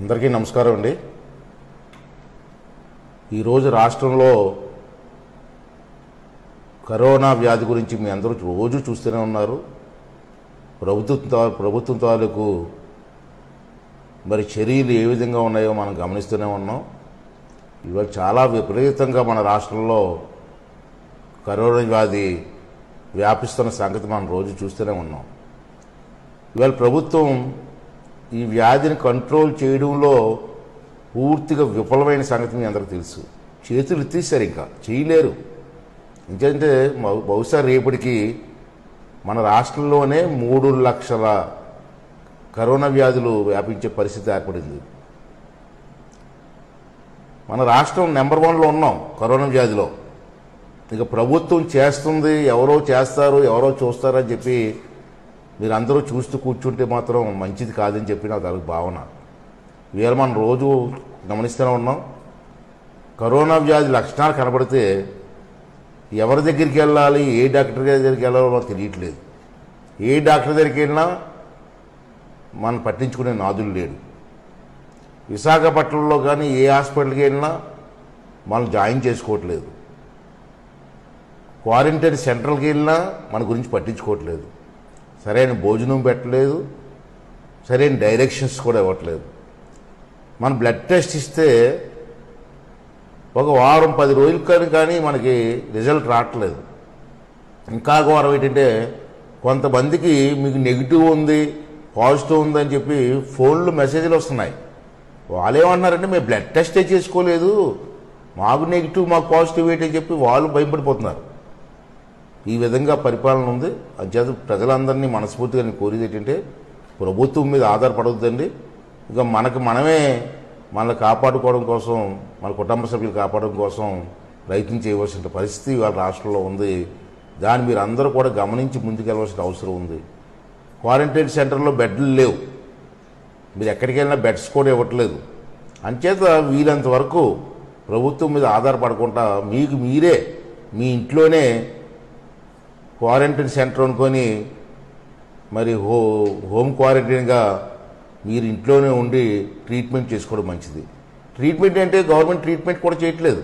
అందరికీ నమస్కారం అండి ఈరోజు రాష్ట్రంలో కరోనా వ్యాధి గురించి మీ అందరూ రోజు చూస్తూనే ఉన్నారు ప్రభుత్వం తా- ప్రభుత్వం తాలూకు మరి చర్యలు ఏ విధంగా ఉన్నాయో మనం గమనిస్తూనే ఉన్నాం ఇవాళ చాలా విపరీతంగా మన రాష్ట్రంలో కరోనా వ్యాధి వ్యాపిస్తున్న సంగతి మనం రోజు చూస్తూనే ఉన్నాం ఇవాళ ప్రభుత్వం ఈ వ్యాధిని కంట్రోల్ చేయడంలో పూర్తిగా విఫలమైన సంగతి మీ అందరికీ తెలుసు చేతులు ఎత్తేసారు ఇంకా చేయలేరు ఎందుకంటే బహు- బహుశా రేపటికి మన రాష్ట్రంలోనే మూడు లక్షల కరోనా వ్యాధులు వ్యాపించే పరిస్థితి ఏర్పడింది మన రాష్ట్రం నెంబర్ వన్లో ఉన్నాం కరోనా వ్యాధిలో ఇక ప్రభుత్వం చేస్తుంది ఎవరో చేస్తారు ఎవరో చూస్తారని చెప్పి మీరందరూ చూస్తూ కూర్చుంటే మాత్రం మంచిది కాదని చెప్పి నాకు అదొక భావన ఇవాళ మనం రోజు గమనిస్తూనే ఉన్నాం కరోనా వ్యాధి లక్షణాలు కనబడితే ఎవరి దగ్గరికి వెళ్ళాలి ఏ డాక్టర్ గారి దగ్గరికి వెళ్ళాలో మనకు తెలియట్లేదు ఏ డాక్టర్ దగ్గరికి వెళ్ళినా మనం పట్టించుకునే నాదులు లేడు విశాఖపట్నంలో కానీ ఏ హాస్పిటల్కి వెళ్ళినా మనం జాయిన్ చేసుకోవట్లేదు క్వారంటైన్ సెంటర్కి వెళ్ళినా మన గురించి పట్టించుకోవట్లేదు సరైన భోజనం పెట్టలేదు సరైన డైరెక్షన్స్ కూడా ఇవ్వట్లేదు మన బ్లడ్ టెస్ట్ ఇస్తే ఒక వారం పది రోజులు కానీ కానీ మనకి రిజల్ట్ రావట్లేదు ఇంకా ఘోరం ఏంటంటే కొంతమందికి మీకు నెగిటివ్ ఉంది పాజిటివ్ ఉంది అని చెప్పి ఫోన్లో మెసేజ్లు వస్తున్నాయి వాళ్ళు ఏమన్నారంటే మేము బ్లడ్ టెస్టే చేసుకోలేదు మాకు నెగిటివ్ మాకు పాజిటివ్ ఏంటి అని చెప్పి వాళ్ళు భయపడిపోతున్నారు ఈ విధంగా పరిపాలన ఉంది అంచేత ప్రజలందరినీ మనస్ఫూర్తిగా నేను కోరేది ఏంటంటే ప్రభుత్వం మీద ఆధారపడవద్దండి ఇక మనకు మనమే మనల్ని కాపాడుకోవడం కోసం మన కుటుంబ సభ్యులు కాపాడడం కోసం ప్రయత్నం చేయవలసిన పరిస్థితి వాళ్ళ రాష్ట్రంలో ఉంది దాన్ని మీరు అందరూ కూడా గమనించి ముందుకెళ్ళవలసిన అవసరం ఉంది క్వారంటైన్ సెంటర్లో బెడ్లు లేవు మీరు ఎక్కడికి వెళ్ళినా బెడ్స్ కూడా ఇవ్వట్లేదు అంచేత వీలంత వరకు ప్రభుత్వం మీద ఆధారపడకుండా మీకు మీరే మీ ఇంట్లోనే క్వారంటైన్ సెంటర్ అనుకొని మరి హో హోమ్ క్వారంటైన్గా మీరు ఇంట్లోనే ఉండి ట్రీట్మెంట్ చేసుకోవడం మంచిది ట్రీట్మెంట్ అంటే గవర్నమెంట్ ట్రీట్మెంట్ కూడా చేయట్లేదు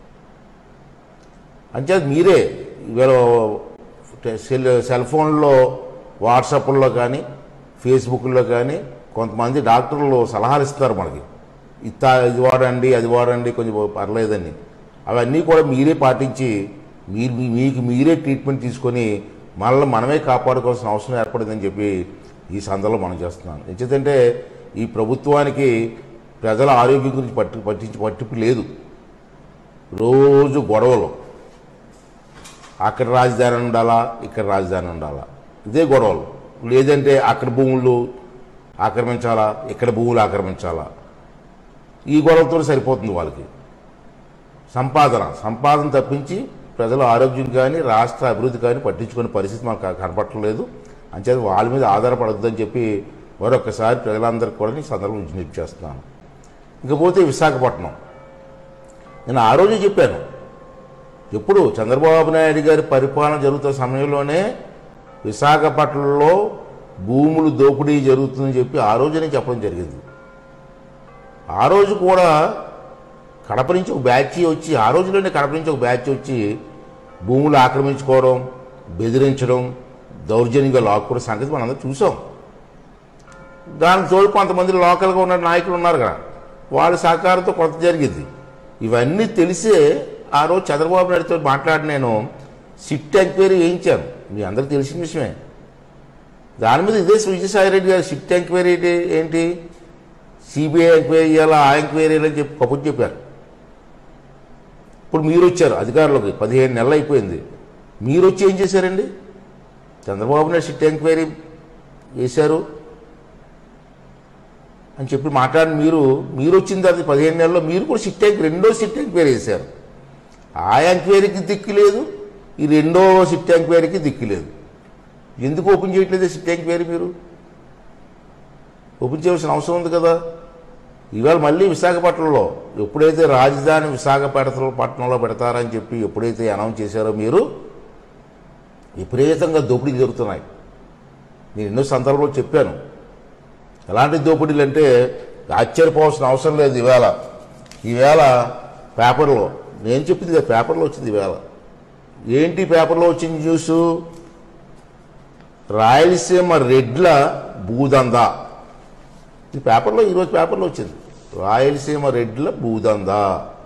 అంచేత మీరే ఇవాళ సెల్ సెల్ ఫోన్లో వాట్సాప్లో కానీ ఫేస్బుక్లో కానీ కొంతమంది డాక్టర్లు సలహాలు ఇస్తారు మనకి ఇత్తా ఇది వాడండి అది వాడండి కొంచెం పర్లేదని అవన్నీ కూడా మీరే పాటించి మీరు మీ- మీకు మీరే ట్రీట్మెంట్ తీసుకొని మనల్ని మనమే కాపాడుకోవాల్సిన అవసరం ఏర్పడిందని చెప్పి ఈ సందర్భంలో మనం చేస్తున్నాను ఎందుకంటే ఈ ప్రభుత్వానికి ప్రజల ఆరోగ్యం గురించి పట్టు పట్టించి పట్టింపు లేదు రోజు గొడవలు అక్కడ రాజధాని ఉండాలా ఇక్కడ రాజధాని ఉండాలా ఇదే గొడవలు లేదంటే అక్కడ భూములు ఆక్రమించాలా ఇక్కడ భూములు ఆక్రమించాలా ఈ గొడవలతో సరిపోతుంది వాళ్ళకి సంపాదన సంపాదన తప్పించి ప్రజల ఆరోగ్యం కానీ రాష్ట్ర అభివృద్ధి కానీ పట్టించుకునే పరిస్థితి మనకు క- కనపడట్లేదు అంచేత వాళ్ళ మీద ఆధారపడొద్దని చెప్పి మరొకసారి ప్రజలందరికీ కూడా ఈ సందర్భం విజ్ఞప్తి చేస్తున్నాను ఇకపోతే విశాఖపట్నం నేను ఆ రోజే చెప్పాను ఎప్పుడు చంద్రబాబు నాయుడు గారి పరిపాలన జరుగుతున్న సమయంలోనే విశాఖపట్నంలో భూములు దోపిడీ జరుగుతుందని చెప్పి ఆ రోజునే చెప్పడం జరిగింది ఆ రోజు కూడా కడప నుంచి ఒక బ్యాచ్ వచ్చి ఆ రోజులోనే కడప నుంచి ఒక బ్యాచ్ వచ్చి భూములు ఆక్రమించుకోవడం బెదిరించడం దౌర్జన్యంగా లాక్కునే సంగతి మనందరం చూసాం దానికి తోడు కొంతమంది లోకల్గా ఉన్న నాయకులు ఉన్నారు కదా వాళ్ళ సహకారంతో కొంత జరిగింది ఇవన్నీ తెలిసే ఆ రోజు చంద్రబాబు నాయుడుతో మాట్లాడి నేను సిట్ ఎంక్వైరీ వేయించాను మీ అందరికీ తెలిసిన విషయమే దాని మీద ఇదే విజయసాయి రెడ్డి గారు సిట్ ఎంక్వైరీ ఏంటి ఏంటి సిబిఐ ఎంక్వైరీ చేయాలా ఆ ఎంక్వైరీలు అని చెప్పి కబుర్లు చెప్పారు ఇప్పుడు మీరు వచ్చారు అధికారులకు పదిహేను నెలలు అయిపోయింది మీరు వచ్చి ఏం చేశారండి చంద్రబాబు నాయుడు సిట్ ఎంక్వైరీ వేశారు అని చెప్పి మాట్లాడి మీరు మీరు వచ్చిన తర్వాత పదిహేను నెలల్లో మీరు కూడా సిట్ ఎంక్వైరీ రెండో సిట్ ఎంక్వైరీ వేశారు ఆ ఎంక్వైరీకి దిక్కు లేదు ఈ రెండో సిట్ ఎంక్వైరీకి దిక్కు లేదు ఎందుకు ఓపెన్ చేయట్లేదు సిట్ ఎంక్వైరీ మీరు ఓపెన్ చేయవలసిన అవసరం ఉంది కదా ఇవాళ మళ్ళీ విశాఖపట్నంలో ఎప్పుడైతే రాజధాని విశాఖపట్నంలో పట్టణంలో పెడతారని చెప్పి ఎప్పుడైతే అనౌన్స్ చేశారో మీరు విపరీతంగా దోపిడీలు జరుగుతున్నాయి నేను ఎన్నో సందర్భంలో చెప్పాను ఎలాంటి దోపిడీలు అంటే ఆశ్చర్యపోవాల్సిన అవసరం లేదు ఈవేళ ఈవేళ పేపర్లో నేను చెప్పింది కదా పేపర్లో వచ్చింది ఈవేళ ఏంటి పేపర్లో వచ్చింది న్యూస్ రాయలసీమ రెడ్ల భూదందా ఈ పేపర్లో ఈరోజు పేపర్లో వచ్చింది రాయలసీమ రెడ్ల భూదందా